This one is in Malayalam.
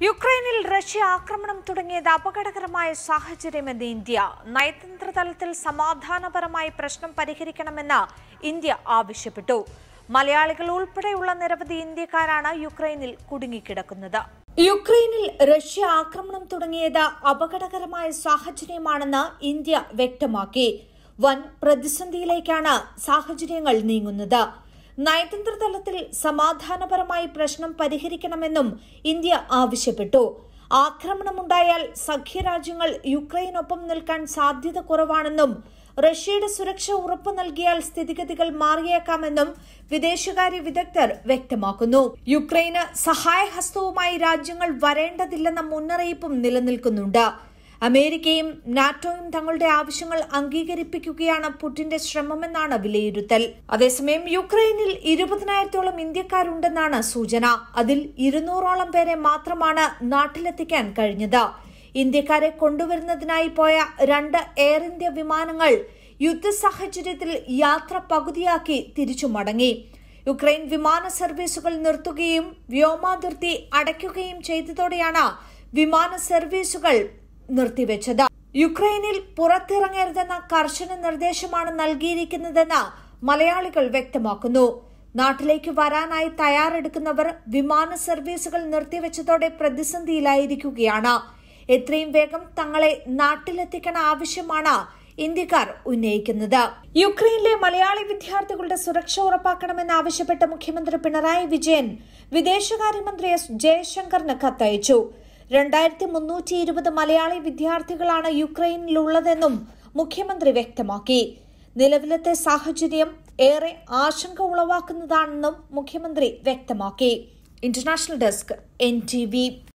യുക്രൈനിൽ റഷ്യ ആക്രമണം തുടങ്ങിയത് അപകടകരമായ സാഹചര്യമെന്ന് ഇന്ത്യ നയതന്ത്ര തലത്തിൽ സമാധാനപരമായി പ്രശ്നം പരിഹരിക്കണമെന്ന് ഇന്ത്യ ആവശ്യപ്പെട്ടു മലയാളികൾ ഉൾപ്പെടെയുള്ള നിരവധി ഇന്ത്യക്കാരാണ് യുക്രൈനിൽ കുടുങ്ങിക്കിടക്കുന്നത് യുക്രൈനിൽ റഷ്യ ആക്രമണം തുടങ്ങിയത് അപകടകരമായ സാഹചര്യമാണെന്ന് ഇന്ത്യ വ്യക്തമാക്കി വൻ പ്രതിസന്ധിയിലേക്കാണ് സാഹചര്യങ്ങൾ നീങ്ങുന്നത് നയതന്ത്ര തലത്തിൽ സമാധാനപരമായി പ്രശ്നം പരിഹരിക്കണമെന്നും ഇന്ത്യ ആവശ്യപ്പെട്ടു ആക്രമണമുണ്ടായാൽ സഖ്യരാജ്യങ്ങൾ യുക്രൈനൊപ്പം നിൽക്കാൻ സാധ്യത കുറവാണെന്നും റഷ്യയുടെ സുരക്ഷ ഉറപ്പു നൽകിയാൽ സ്ഥിതിഗതികൾ മാറിയേക്കാമെന്നും വിദേശകാര്യ വിദഗ്ധർ വ്യക്തമാക്കുന്നു യുക്രൈന് സഹായഹസ്തവുമായി രാജ്യങ്ങൾ വരേണ്ടതില്ലെന്ന മുന്നറിയിപ്പും നിലനിൽക്കുന്നുണ്ട് അമേരിക്കയും നാറ്റോയും തങ്ങളുടെ ആവശ്യങ്ങൾ അംഗീകരിപ്പിക്കുകയാണ് പുടിന്റെ ശ്രമമെന്നാണ് വിലയിരുത്തൽ അതേസമയം യുക്രൈനിൽ ഇരുപതിനായിരത്തോളം ഇന്ത്യക്കാരുണ്ടെന്നാണ് സൂചന അതിൽ ഇരുന്നൂറോളം പേരെ മാത്രമാണ് നാട്ടിലെത്തിക്കാൻ കഴിഞ്ഞത് ഇന്ത്യക്കാരെ കൊണ്ടുവരുന്നതിനായി പോയ രണ്ട് എയർ ഇന്ത്യ വിമാനങ്ങൾ യുദ്ധ സാഹചര്യത്തിൽ യാത്ര പകുതിയാക്കി തിരിച്ചു മടങ്ങി യുക്രൈൻ വിമാന സർവീസുകൾ നിർത്തുകയും വ്യോമാതിർത്തി അടയ്ക്കുകയും ചെയ്തതോടെയാണ് വിമാന സർവീസുകൾ നിർത്തിവെച്ചത് യുക്രൈനിൽ പുറത്തിറങ്ങരുതെന്ന കർശന നിർദ്ദേശമാണ് നൽകിയിരിക്കുന്നതെന്ന് മലയാളികൾ വ്യക്തമാക്കുന്നു നാട്ടിലേക്ക് വരാനായി തയ്യാറെടുക്കുന്നവർ വിമാന സർവീസുകൾ നിർത്തിവെച്ചതോടെ പ്രതിസന്ധിയിലായിരിക്കുകയാണ് എത്രയും വേഗം തങ്ങളെ നാട്ടിലെത്തിക്കണ ആവശ്യമാണ് ഇന്ത്യക്കാർ ഉന്നയിക്കുന്നത് യുക്രൈനിലെ മലയാളി വിദ്യാർത്ഥികളുടെ സുരക്ഷ ഉറപ്പാക്കണമെന്നാവശ്യപ്പെട്ട മുഖ്യമന്ത്രി പിണറായി വിജയൻ വിദേശകാര്യമന്ത്രി എസ് ജയശങ്കറിന് കത്തയച്ചു രണ്ടായിരത്തി മുന്നൂറ്റി ഇരുപത് മലയാളി വിദ്യാർത്ഥികളാണ് യുക്രൈനിലുള്ളതെന്നും മുഖ്യമന്ത്രി വ്യക്തമാക്കി നിലവിലത്തെ സാഹചര്യം ഏറെ ആശങ്ക ഉളവാക്കുന്നതാണെന്നും മുഖ്യമന്ത്രി വ്യക്തമാക്കി international desk N T V